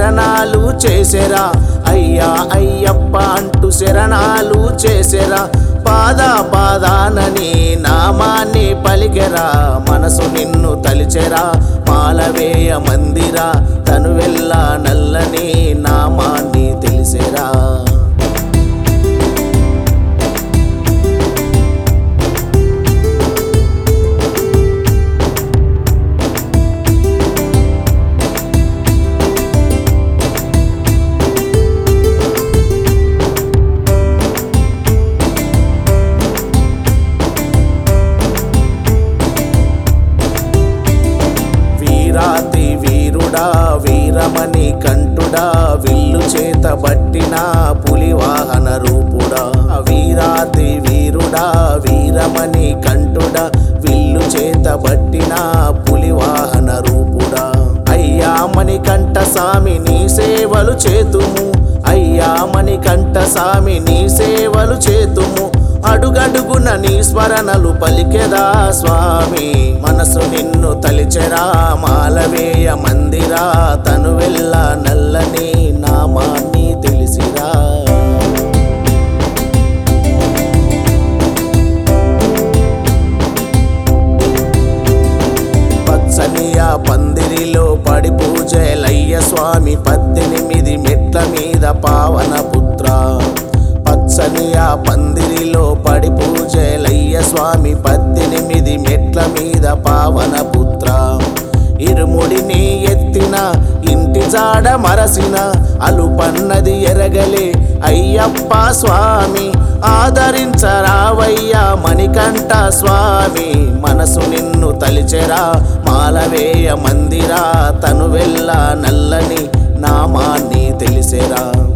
శరణాలు చేసెరా అయ్యా అయ్యప్ప అంటూ శరణాలు చేసెరా పాద పాదానని నామాన్ని పలికెరా మనసు నిన్ను తలిచెరా మాలవేయ మందిరా తను వెళ్ళ నల్లని నామాన్ని తెలిసెరా వీరాతి వీరుడా వీరమణి కంఠుడా విల్లు చేత బట్టిన పులి వాహన రూపుడా వీరాతి వీరుడా వీరమణి కంఠుడా విల్లు చేత బట్టిన పులి వాహన రూపుడా అయ్యా మణి కంఠ స్వామి నీ సేవలు చేతుము అయ్యా మణి కంఠ స్వామి నీ సేవలు చేతుము అడుగడుగున నీ స్మరణలు పలికెదా స్వామి మనసు నిన్ను తలిచెరా మాలవేయ మందిరా తను వెళ్ళ నల్లని నామాన్ని తెలిసిరా పచ్చనియా పందిరిలో పడి పూజలయ్య స్వామి పద్దెనిమిది మెట్ల మీద పావన పుత్ర పచ్చనియా పందిరిలో పడి పూజలయ్య స్వామి పద్దెనిమిది మెట్ల మీద పావన పుత్ర ఇరుముడిని ఎత్తిన ఇంటి జాడ మరసిన అలుపన్నది ఎరగలే అయ్యప్ప స్వామి ఆదరించరావయ్యా మణికంఠ స్వామి మనసు నిన్ను తలిచెరా మాలవేయ మందిరా తను వెళ్ళ నల్లని నామాన్ని తెలిసెరా